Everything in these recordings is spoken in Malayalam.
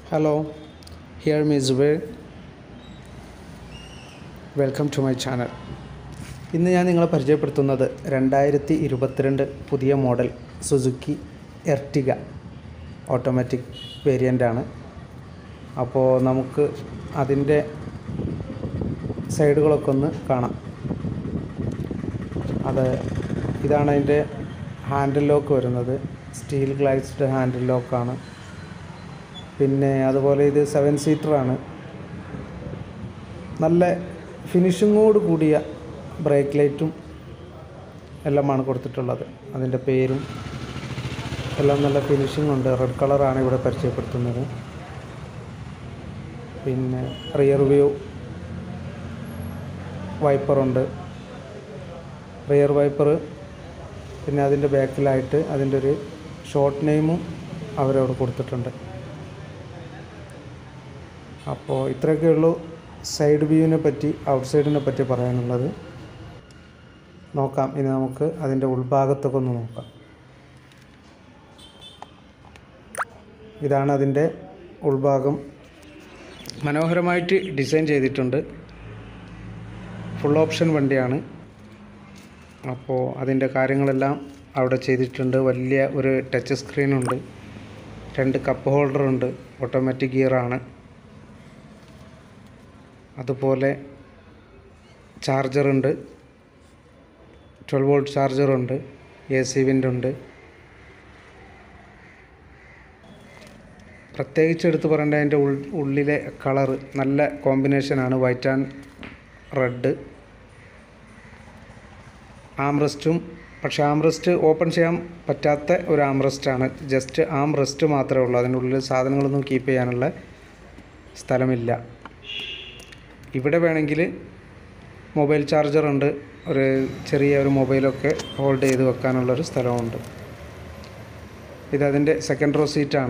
Hello, here me Zubair. Welcome to my channel ഇന്ന് ഞാൻ നിങ്ങളെ പരിചയപ്പെടുത്തുന്നത് രണ്ടായിരത്തി ഇരുപത്തിരണ്ട് പുതിയ മോഡൽ സുസുക്കി എർട്ടിക ഓട്ടോമാറ്റിക് വേരിയൻ്റാണ് അപ്പോൾ നമുക്ക് അതിൻ്റെ സൈഡുകളൊക്കെ ഒന്ന് കാണാം അത് ഇതാണ് അതിൻ്റെ ഹാൻഡിൽ ലോക്ക് വരുന്നത് സ്റ്റീൽ ഗ്ലൈസ്ഡ് ഹാൻഡിൽ ലോക്കാണ് പിന്നെ അതുപോലെ ഇത് സെവൻ സീറ്ററാണ് നല്ല ഫിനിഷിങ്ങോട് കൂടിയ ബ്രേക്ക് ലൈറ്റും എല്ലാമാണ് കൊടുത്തിട്ടുള്ളത് അതിൻ്റെ പേരും എല്ലാം നല്ല ഫിനിഷിംഗ് ഉണ്ട് റെഡ് കളറാണ് ഇവിടെ പരിചയപ്പെടുത്തുന്നത് പിന്നെ റിയർ വ്യൂ വൈപ്പറുണ്ട് റിയർ വൈപ്പർ പിന്നെ അതിൻ്റെ ബാക്കിലായിട്ട് അതിൻ്റെ ഒരു ഷോർട്ട് നെയിമും അവരവിടെ കൊടുത്തിട്ടുണ്ട് അപ്പോൾ ഇത്രയൊക്കെ ഉള്ളൂ സൈഡ് വ്യൂവിനെ പറ്റി ഔട്ട് സൈഡിനെ പറ്റി പറയാനുള്ളത് നോക്കാം ഇനി നമുക്ക് അതിൻ്റെ ഉൾഭാഗത്തൊക്കെ ഒന്ന് നോക്കാം ഇതാണ് അതിൻ്റെ ഉൾഭാഗം മനോഹരമായിട്ട് ഡിസൈൻ ചെയ്തിട്ടുണ്ട് ഫുൾ ഓപ്ഷൻ വണ്ടിയാണ് അപ്പോൾ അതിൻ്റെ കാര്യങ്ങളെല്ലാം അവിടെ ചെയ്തിട്ടുണ്ട് വലിയ ഒരു ടച്ച് സ്ക്രീനുണ്ട് രണ്ട് കപ്പ് ഹോൾഡറുണ്ട് ഓട്ടോമാറ്റിക് ഗിയറാണ് അതുപോലെ ചാർജറുണ്ട് ട്വൽവ് വോൾട്ട് ചാർജറുണ്ട് എ സി വിൻഡുണ്ട് പ്രത്യേകിച്ച് എടുത്ത് പറയേണ്ട അതിൻ്റെ ഉൾ ഉള്ളിലെ കളറ് നല്ല കോമ്പിനേഷനാണ് വൈറ്റ് ആൻഡ് റെഡ് ആംറസ്റ്റും പക്ഷേ ആംറസ്റ്റ് ഓപ്പൺ ചെയ്യാൻ പറ്റാത്ത ഒരു ആംറസ്റ്റാണ് ജസ്റ്റ് ആം റെസ്റ്റ് മാത്രമേ ഉള്ളൂ അതിൻ്റെ ഉള്ളിൽ സാധനങ്ങളൊന്നും കീപ്പ് ചെയ്യാനുള്ള സ്ഥലമില്ല ഇവിടെ വേണമെങ്കിൽ മൊബൈൽ ചാർജറുണ്ട് ഒരു ചെറിയ ഒരു മൊബൈലൊക്കെ ഹോൾഡ് ചെയ്ത് വെക്കാനുള്ളൊരു സ്ഥലമുണ്ട് ഇതതിൻ്റെ സെക്കൻഡ് റോ സീറ്റാണ്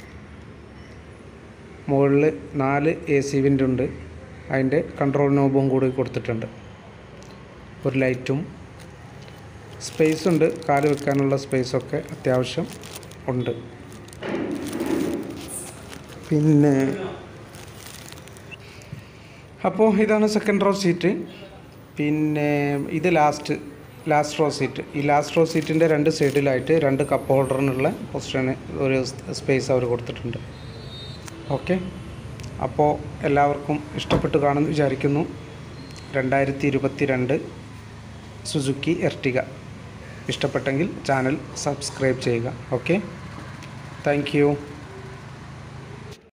മുകളിൽ നാല് എ സി വിൻഡുണ്ട് അതിൻ്റെ കൺട്രോൾ നോബും കൂടി കൊടുത്തിട്ടുണ്ട് ഒരു ലൈറ്റും സ്പേസ് ഉണ്ട് കാല് വെക്കാനുള്ള സ്പേസൊക്കെ അത്യാവശ്യം ഉണ്ട് പിന്നെ അപ്പോൾ ഇതാണ് സെക്കൻഡ് റോ സീറ്റ് പിന്നെ ഇത് ലാസ്റ്റ് ലാസ്റ്റ് റോ സീറ്റ് ഈ ലാസ്റ്റ് റോ സീറ്റിൻ്റെ രണ്ട് സൈഡിലായിട്ട് രണ്ട് കപ്പ് ഹോൾഡറിനുള്ള പൊസിഷന് ഒരു സ്പേസ് അവർ കൊടുത്തിട്ടുണ്ട് ഓക്കെ അപ്പോൾ എല്ലാവർക്കും ഇഷ്ടപ്പെട്ട് കാണുമെന്ന് വിചാരിക്കുന്നു രണ്ടായിരത്തി ഇരുപത്തി രണ്ട് സുസുക്കി എർട്ടിക ഇഷ്ടപ്പെട്ടെങ്കിൽ ചാനൽ സബ്സ്ക്രൈബ് ചെയ്യുക ഓക്കെ താങ്ക് യു